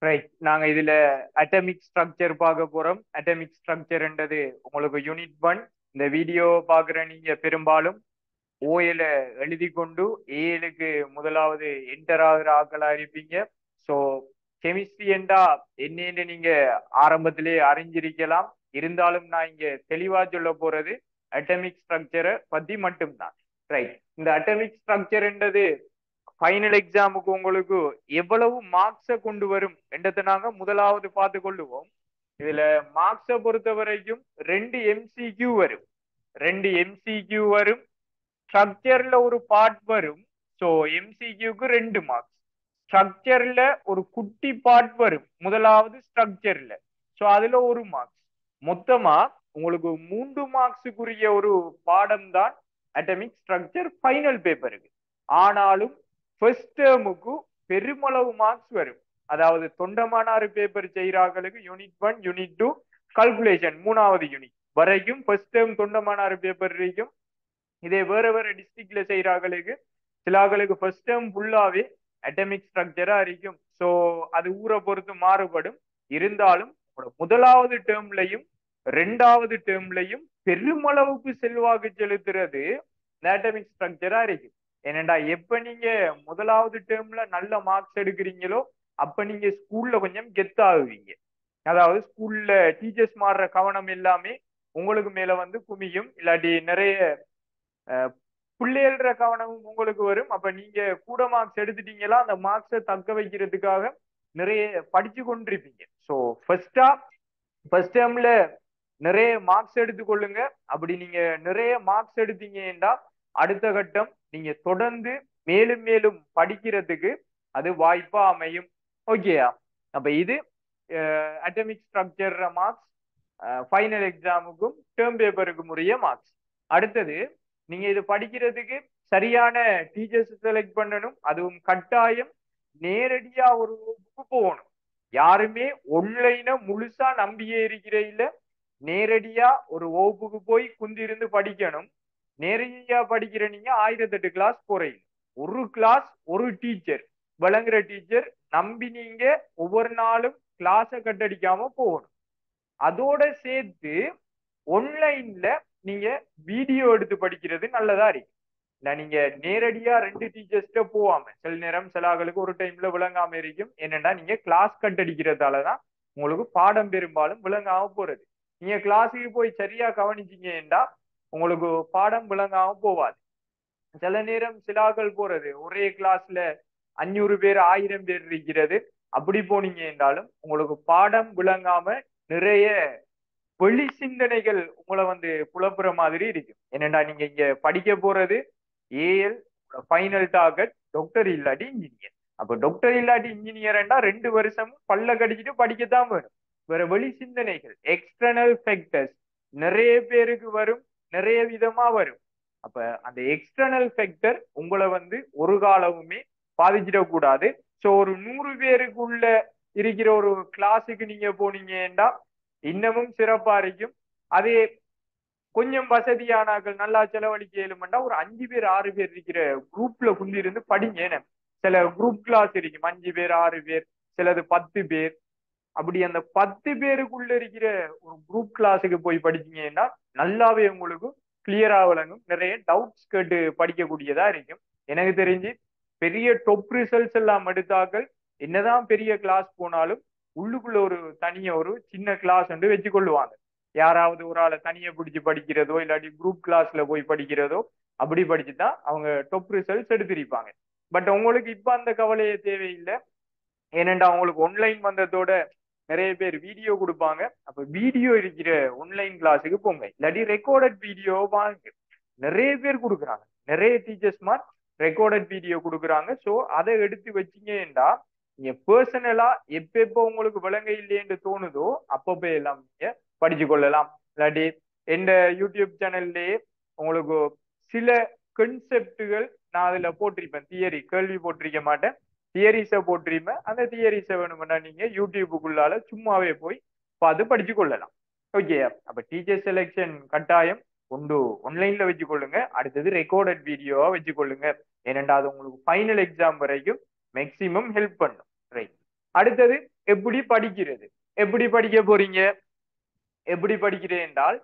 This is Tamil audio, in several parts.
ரைட் நாங்க இதுல அட்டமிக் ஸ்ட்ரக்சர் பார்க்க போறோம் அட்டமிக் ஸ்ட்ரக்சர்ன்றது உங்களுக்கு யூனிட் ஒன் இந்த வீடியோ பாக்குற நீங்க பெரும்பாலும் ஓஎல எழுதி கொண்டு ஏஎலுக்கு முதலாவது என்டர் ஆகுற ஆக்களா இருப்பீங்க ஸோ கெமிஸ்ட்ரி என்றா என்னன்னு நீங்க ஆரம்பத்திலே அறிஞ்சிருக்கலாம் இருந்தாலும் நான் இங்க தெளிவா சொல்ல போறது அட்டமிக் ஸ்ட்ரக்சரை பத்தி மட்டும்தான் ரைட் இந்த அட்டமிக் ஸ்ட்ரக்சர்ன்றது ஃபைனல் எக்ஸாமுக்கு உங்களுக்கு எவ்வளவு மார்க்ஸை கொண்டு வரும் என்றதை நாங்க முதலாவது பார்த்து கொள்ளுவோம் இதுல மார்க்ஸை பொறுத்த வரைக்கும் ரெண்டு எம்சிக்யூ வரும் ரெண்டு எம்சிக்யூ வரும் ஸ்ட்ரக்சர்ல ஒரு பார்ட் வரும் ஸோ எம்சிக்யூக்கு ரெண்டு மார்க்ஸ் ஸ்ட்ரக்சர்ல ஒரு குட்டி பார்ட் வரும் முதலாவது ஸ்ட்ரக்சர்ல ஸோ அதுல ஒரு மார்க்ஸ் மொத்தமா உங்களுக்கு மூன்று மார்க்ஸுக்குரிய ஒரு பாடம் தான் அட்டமிக் ஸ்ட்ரக்சர் ஃபைனல் பேப்பருக்கு ஆனாலும் ஃபர்ஸ்ட் டேர்முக்கு பெருமளவு மார்க்ஸ் வரும் அதாவது தொண்டமானாறு பேப்பர் செய்கிறார்களுக்கு unit one unit two calculation மூணாவது யூனிட் வரைக்கும் ஃபர்ஸ்ட் டேர்ம் தொண்டமானாறு பேப்பர் இருக்கும் இதே வேற வேற டிஸ்ட்ரிக்ட்ல செய்கிறார்களுக்கு சிலாக்களுக்கு ஃபர்ஸ்ட் டேர்ம் ஃபுல்லாவே அட்டமிக் ஸ்ட்ரக்சரா இருக்கும் ஸோ அது ஊரை பொறுத்து மாறுபடும் இருந்தாலும் முதலாவது டேர்ம்லையும் ரெண்டாவது டேர்ம்லையும் பெருமளவுக்கு செல்வாக்கு செலுத்துறது அட்டமிக் ஸ்ட்ரக்சரா இருக்கு ஏனண்டா எப்ப நீங்க முதலாவது டேர்ம்ல நல்ல மார்க்ஸ் எடுக்கிறீங்களோ அப்ப நீங்க ஸ்கூல்ல கொஞ்சம் கெத்தாகுவீங்க அதாவது ஸ்கூல்ல டீச்சர்ஸ் மாறுற கவனம் எல்லாமே உங்களுக்கு மேல வந்து குமியும் இல்லாட்டி நிறைய பிள்ளைகள கவனமும் உங்களுக்கு வரும் அப்ப நீங்க கூட மார்க்ஸ் எடுத்துட்டீங்களா அந்த மார்க்ஸை தக்க வைக்கிறதுக்காக நிறைய படிச்சு கொண்டிருப்பீங்க ஸோ ஃபர்ஸ்டா ஃபர்ஸ்ட் டேர்ம்ல நிறைய மார்க்ஸ் எடுத்துக்கொள்ளுங்க அப்படி நீங்க நிறைய மார்க்ஸ் எடுத்தீங்கன்னா அடுத்த கட்டம் நீங்க தொடர்ந்து மேலும் மேலும் படிக்கிறதுக்கு அது வாய்ப்பா அமையும் ஓகேயா அப்ப இது அட்டமிக் ஸ்ட்ரக்சர் மார்க்ஸ் ஃபைனல் எக்ஸாமுக்கும் டேர்ம் பேப்பருக்கும் உரிய மார்க்ஸ் அடுத்தது நீங்க இது படிக்கிறதுக்கு சரியான டீச்சர்ஸ் செலக்ட் பண்ணணும் அதுவும் கட்டாயம் நேரடியா ஒரு புக்கு போகணும் யாருமே ஒன்லைனை முழுசா நம்பியே இருக்கிற இல்ல நேரடியா ஒரு வகுப்புக்கு போய் குந்திருந்து படிக்கணும் நேரடியா படிக்கிற நீங்க ஆயிரத்தெட்டு கிளாஸ் போறீங்க ஒரு கிளாஸ் ஒரு டீச்சர் விளங்குற டீச்சர் நம்பி நீங்க ஒவ்வொரு நாளும் கிளாஸை கட்டடிக்காம போகணும் அதோட சேர்த்து ஒன்லைன்ல நீங்க வீடியோ எடுத்து படிக்கிறது நல்லதா இருக்கு இல்ல நீங்க நேரடியா ரெண்டு டீச்சர்ஸ்ட போவாம சில நேரம் சிலாக்களுக்கு ஒரு டைம்ல விளங்காம இருக்கும் என்னன்னா நீங்க கிளாஸ் கட்டடிக்கிறதாலதான் உங்களுக்கு பாடம் பெரும்பாலும் விளங்காம போறது நீங்க கிளாஸுக்கு போய் சரியா கவனிச்சீங்கன்னா உங்களுக்கு பாடம் விளங்காம போவாது சில நேரம் சிலாக்கள் போறது ஒரே கிளாஸ்ல அஞ்சூறு பேர் ஆயிரம் பேர் இருக்கிறது அப்படி போனீங்க என்றாலும் உங்களுக்கு பாடம் விளங்காம நிறைய வெளி சிந்தனைகள் உங்களை வந்து குழப்புற மாதிரி இருக்கும் என்னடா நீங்க இங்க படிக்க போறது ஏஎல் ஃபைனல் டார்கெட் டாக்டர் இல்லாட்டி இன்ஜினியர் அப்ப டாக்டர் இல்லாட்டி இன்ஜினியர்னா ரெண்டு வருஷமும் பல்ல கடிச்சிட்டு படிக்கத்தான் வேணும் வேற வெளி சிந்தனைகள் எக்ஸ்டர்னல் ஃபேக்டர்ஸ் நிறைய பேருக்கு வரும் நிறைய விதமா வரும் அப்ப அந்த எக்ஸ்டர்னல் ஃபேக்டர் உங்களை வந்து ஒரு காலமுமே பாதிச்சிடக்கூடாது ஸோ ஒரு நூறு பேருக்குள்ள இருக்கிற ஒரு கிளாஸுக்கு நீங்க போனீங்கன்னா இன்னமும் சிறப்பா இருக்கும் அதே கொஞ்சம் வசதியானாக்கள் நல்லா செலவழிக்க இயலுமெண்டா ஒரு அஞ்சு பேர் ஆறு பேர் இருக்கிற குரூப்ல குந்தி இருந்து படிங்க சில குரூப் கிளாஸ் இருக்கும் அஞ்சு பேர் ஆறு பேர் சிலது பத்து பேர் அப்படி அந்த பத்து பேருக்குள்ள இருக்கிற ஒரு குரூப் கிளாஸுக்கு போய் படிச்சீங்கன்னா நல்லாவே உங்களுக்கு கிளியரா விளங்கும் நிறைய டவுட்ஸ் கேட்டு படிக்கக்கூடியதா இருக்கும் எனக்கு தெரிஞ்சு பெரிய டொப் ரிசல்ட்ஸ் எல்லாம் எடுத்தாக்கள் என்னதான் பெரிய கிளாஸ் போனாலும் உள்ளுக்குள்ள ஒரு தனிய ஒரு சின்ன கிளாஸ் வந்து வச்சு கொள்ளுவாங்க யாராவது ஒரு ஆளை தனியை பிடிச்சி படிக்கிறதோ இல்லாட்டி குரூப் கிளாஸ்ல போய் படிக்கிறதோ அப்படி படிச்சுதான் அவங்க டொப் ரிசல்ட்ஸ் எடுத்திருப்பாங்க பட் உங்களுக்கு இப்ப அந்த கவலையே தேவையில்லை ஏனென்றா அவங்களுக்கு ஒன்லைன் வந்ததோட நிறைய பேர் வீடியோ கொடுப்பாங்க அப்ப வீடியோ இருக்கிற ஒன்லைன் கிளாஸுக்கு போங்க இல்லாட்டி ரெக்கார்டட் வீடியோ வாங்க நிறைய பேர் கொடுக்குறாங்க நிறைய டீச்சர்ஸ் மாதிரி ரெக்கார்டட் வீடியோ கொடுக்குறாங்க ஸோ அதை எடுத்து வச்சீங்கன்னா நீங்க பர்சனலா எப்ப எப்போ உங்களுக்கு விளங்க இல்லையென்று தோணுதோ அப்பப்போ எல்லாம் நீங்க படிச்சு கொள்ளலாம் இல்லாட்டி எந்த யூடியூப் சேனல்லையே உங்களுக்கு சில கன்செப்டுகள் நான் அதுல போட்டிருப்பேன் தியரி கேள்வி போட்டிருக்க மாட்டேன் தியரிஸை போட்டிருப்பேன் அந்த தியரிஸை வேணும்னா நீங்க யூடியூபுக்குள்ளால சும்மாவே போய் பார்த்து படிச்சு கொள்ளலாம் ஓகே அப்ப டீச்சர் செலெக்ஷன் கட்டாயம் ஒன்று ஒன்லைன்ல வச்சு கொள்ளுங்க அடுத்தது ரெக்கார்டட் வீடியோவா வச்சு கொள்ளுங்க ஏனென்றா அது உங்களுக்கு ஃபைனல் எக்ஸாம் வரைக்கும் மேக்சிமம் ஹெல்ப் பண்ணும் ரைட் அடுத்தது எப்படி படிக்கிறது எப்படி படிக்க போறீங்க எப்படி படிக்கிறேன் என்றால்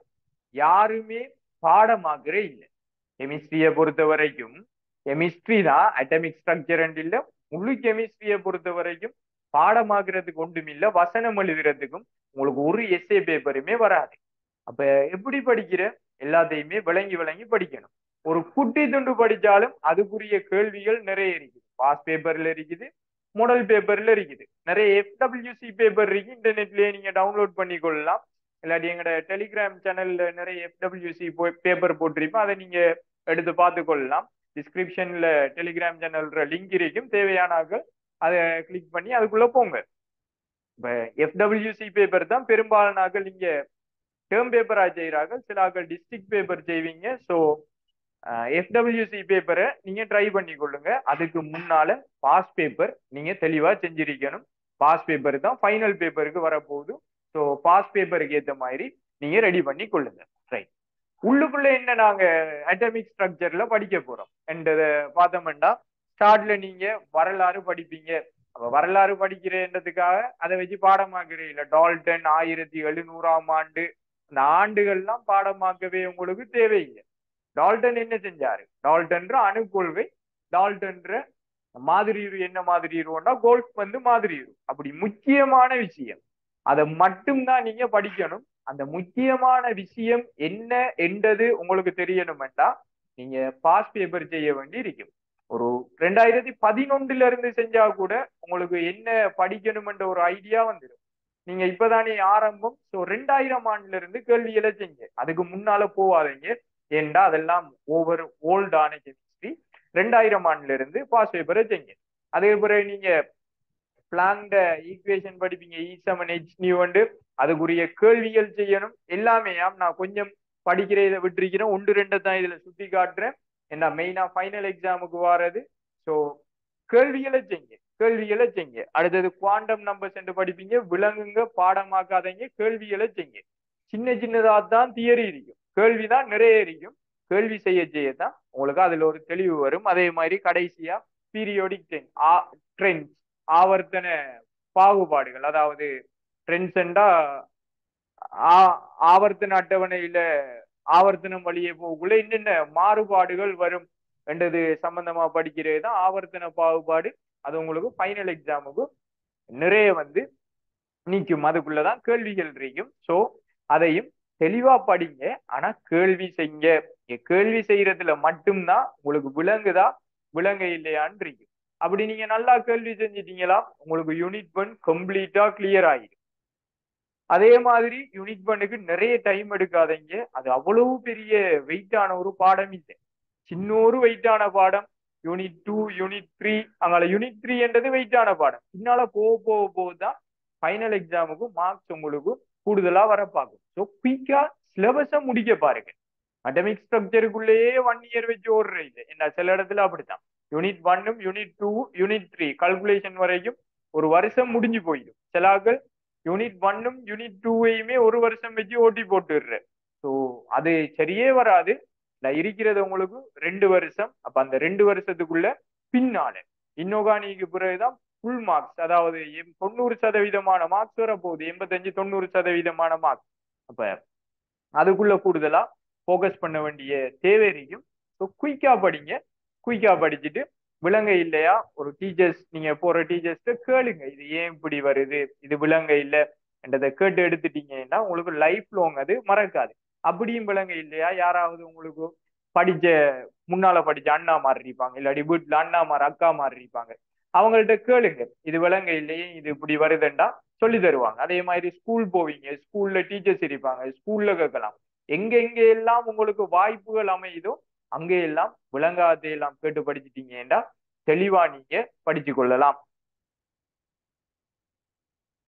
யாருமே பாடமாக்குற இல்லை கெமிஸ்ட்ரியை பொறுத்த வரைக்கும் கெமிஸ்ட்ரி தான் அட்டமிக் ஸ்ட்ரக்சர் இல்ல முழு கெமிஸ்ட்ரியை பொறுத்த வரைக்கும் பாடமாக்குறதுக்கு ஒன்றும் இல்ல வசனம் எழுதுறதுக்கும் உங்களுக்கு ஒரு எஸ்ஏ பேப்பருமே வராது அப்ப எப்படி படிக்கிற எல்லாத்தையுமே விளங்கி விளங்கி படிக்கணும் ஒரு குட்டி துண்டு படிச்சாலும் அதுக்குரிய கேள்விகள் நிறைய இருக்குது பாஸ் பேப்பர்ல இருக்குது மாடல் பேப்பர்ல இருக்குது நிறைய எஃப்டபிள்யூசி பேப்பர் இருக்கு இன்டர்நெட்லயே நீங்க டவுன்லோட் பண்ணி கொள்ளலாம் இல்லாட்டி எங்களோட டெலிகிராம் சேனல்ல நிறைய எஃப்டபிள்யூசி பேப்பர் போட்டிருப்போம் அதை நீங்க எடுத்து பார்த்து கொள்ளலாம் டிஸ்கிரிப்ஷன்ல டெலிகிராம் சேனல்ற லிங்க் இருக்கும் தேவையான ஆட்கள் அதை கிளிக் பண்ணி அதுக்குள்ள போங்க இப்ப எஃப்டபிள்யூசி பேப்பர் தான் பெரும்பாலான ஆட்கள் நீங்க டேர்ம் பேப்பரா செய்யறாங்க சில ஆட்கள் டிஸ்ட்ரிக்ட் பேப்பர் செய்வீங்க ஸோ எஃப்டபிள்யூசி பேப்பரை நீங்க ட்ரை பண்ணி கொள்ளுங்க அதுக்கு முன்னால பாஸ் பேப்பர் நீங்க தெளிவா செஞ்சிருக்கணும் பாஸ் பேப்பர் தான் ஃபைனல் பேப்பருக்கு வரப்போகுது ஸோ பாஸ் பேப்பருக்கு ஏற்ற மாதிரி நீங்க ரெடி பண்ணி கொள்ளுங்க ரைட் உள்ளுக்குள்ள என்ன நாங்க அட்டமிக் ஸ்ட்ரக்சர்ல படிக்க போறோம் என்றத பார்த்தோம்னா ஸ்டார்ட்ல நீங்க வரலாறு படிப்பீங்க அப்ப வரலாறு படிக்கிறேன்றதுக்காக அதை வச்சு பாடமாக்குறீங்க டால்டன் ஆயிரத்தி எழுநூறாம் ஆண்டு அந்த ஆண்டுகள்லாம் பாடமாக்கவே உங்களுக்கு தேவையில்லை டால்டன் என்ன செஞ்சாரு டால்டன்ற அணுக்கொள்கை டால்டன்ற மாதிரி என்ன மாதிரி இருவோம்னா கோல்ஃப் வந்து மாதிரி இருக்கும் அப்படி முக்கியமான விஷயம் அதை மட்டும்தான் நீங்க படிக்கணும் அந்த முக்கியமான விஷயம் என்ன என்றது உங்களுக்கு தெரியணுமெண்டா நீங்க பாஸ் பேப்பர் செய்ய வேண்டி இருக்கும் ஒரு ரெண்டாயிரத்தி பதினொன்றுல இருந்து செஞ்சா கூட உங்களுக்கு என்ன படிக்கணும்ன்ற ஒரு ஐடியா வந்துடும் நீங்க இப்பதானே ஆரம்பம் ஸோ ரெண்டாயிரம் ஆண்டுல இருந்து கேள்விகளை செஞ்சு அதுக்கு முன்னால போவாதீங்க ஏண்டா அதெல்லாம் ஓவர் ஓல்டான கெமிஸ்ட்ரி ரெண்டாயிரம் ஆண்டுல இருந்து பாஸ் பேப்பரை செய்யுங்க அதே பிறகு நீங்க பிளான்ட ஈக்குவேஷன் படிப்பீங்க இ செவன் ஹெச் நியூ வந்து அதுக்குரிய கேள்விகள் செய்யணும் எல்லாமே நான் கொஞ்சம் படிக்கிற இதை விட்டுருக்கிறேன் ஒன்று ரெண்டு தான் இதுல சுட்டி காட்டுறேன் என்ன மெயினா ஃபைனல் எக்ஸாமுக்கு வாரது ஸோ கேள்விகளை செய்யுங்க கேள்விகளை செய்யுங்க அடுத்தது குவாண்டம் நம்பர்ஸ் என்று படிப்பீங்க விலங்குங்க பாடமாக்காதீங்க கேள்விகளை செய்யுங்க சின்ன சின்னதா தான் தியரி இருக்கும் கேள்விதான் நிறைய இருக்கும் கேள்வி செய்ய செய்ய தான் உங்களுக்கு அதுல ஒரு தெளிவு வரும் அதே மாதிரி கடைசியா பீரியோடிக் ட்ரெண்ட் ட்ரெண்ட்ஸ் ஆவர்த்தன பாகுபாடுகள் அதாவது ட்ரெண்ட்ஸ்ண்டா ஆவர்த்தன அட்டவணையில ஆவர்த்தனம் வழியே போகக்குள்ள என்னென்ன மாறுபாடுகள் வரும் என்றது சம்பந்தமா படிக்கிறது தான் ஆவர்த்தன பாகுபாடு அது உங்களுக்கு ஃபைனல் எக்ஸாமுக்கு நிறைய வந்து நீக்கும் அதுக்குள்ளதான் கேள்விகள் இருக்கும் ஸோ அதையும் தெளிவா படிங்க ஆனா கேள்வி செய்யுங்க கேள்வி செய்யறதுல மட்டும்தான் உங்களுக்கு விலங்குதா விலங்க இல்லையான்னு இருக்கும் அப்படி நீங்க நல்லா கேள்வி செஞ்சிட்டீங்களா உங்களுக்கு யூனிட் ஒன் கம்ப்ளீட்டா கிளியர் ஆகிடும் அதே மாதிரி யூனிட் ஒன்னுக்கு நிறைய டைம் எடுக்காதீங்க அது அவ்வளவு பெரிய வெயிட்டான ஒரு பாடம் இல்லை சின்ன ஒரு வெயிட்டான பாடம் யூனிட் டூ யூனிட் த்ரீ அங்கால யூனிட் த்ரீ என்றது வெயிட்டான பாடம் பின்னால போக போக போக தான் ஃபைனல் எக்ஸாமுக்கு மார்க்ஸ் உங்களுக்கு கூடுதலா வர பார்க்கும் ஸோ குயிக்கா சிலபஸை முடிக்க பாருங்க அட்டமிக் ஸ்ட்ரக்சருக்குள்ளேயே ஒன் இயர் வச்சு ஓடுற இல்லை என்ன சில இடத்துல அப்படித்தான் யூனிட் ஒன்னும் unit two unit three calculation வரைக்கும் ஒரு வருஷம் முடிஞ்சு போயிடும் சிலாக்கள் யூனிட் ஒன்னும் யூனிட் டூவையுமே ஒரு வருஷம் வச்சு ஓட்டி போட்டுடுற ஸோ அது சரியே வராது நான் இருக்கிறது உங்களுக்கு ரெண்டு வருஷம் அப்ப அந்த ரெண்டு வருஷத்துக்குள்ள பின்னால இன்னொகானிக்கு பிறகுதான் ஃபுல் மார்க்ஸ் அதாவது தொண்ணூறு சதவீதமான மார்க்ஸ் வர போகுது எண்பத்தஞ்சு தொண்ணூறு சதவீதமான மார்க்ஸ் அப்ப அதுக்குள்ள கூடுதலா ஃபோக்கஸ் பண்ண வேண்டிய தேவை இருக்கும் ஸோ குயிக்கா படிங்க குயிக்கா படிச்சுட்டு விலங்க இல்லையா ஒரு டீச்சர்ஸ் நீங்க போற டீச்சர்ஸ்க்கு கேளுங்க இது ஏன் இப்படி வருது இது விலங்க இல்லை என்றதை கேட்டு எடுத்துட்டீங்கன்னா உங்களுக்கு லைஃப் லாங் அது மறக்காது அப்படியும் விலங்க இல்லையா யாராவது உங்களுக்கு படிச்ச முன்னால படிச்ச அண்ணா மாதிரி இருப்பாங்க இல்லாட்டி வீட்டுல அண்ணா மாதிரி அக்கா மாதிரி இருப்பாங்க அவங்கள்ட்ட கேளுங்க இது விலங்க இல்லையே இது இப்படி வருதுண்டா சொல்லி தருவாங்க அதே மாதிரி ஸ்கூல் போவீங்க ஸ்கூல்ல டீச்சர்ஸ் இருப்பாங்க ஸ்கூல்ல கேட்கலாம் எங்க எங்க எல்லாம் உங்களுக்கு வாய்ப்புகள் அமையுதோ அங்கே எல்லாம் விளங்காத எல்லாம் கேட்டு படிச்சிட்டீங்கன்னா தெளிவா நீங்க படிச்சு கொள்ளலாம்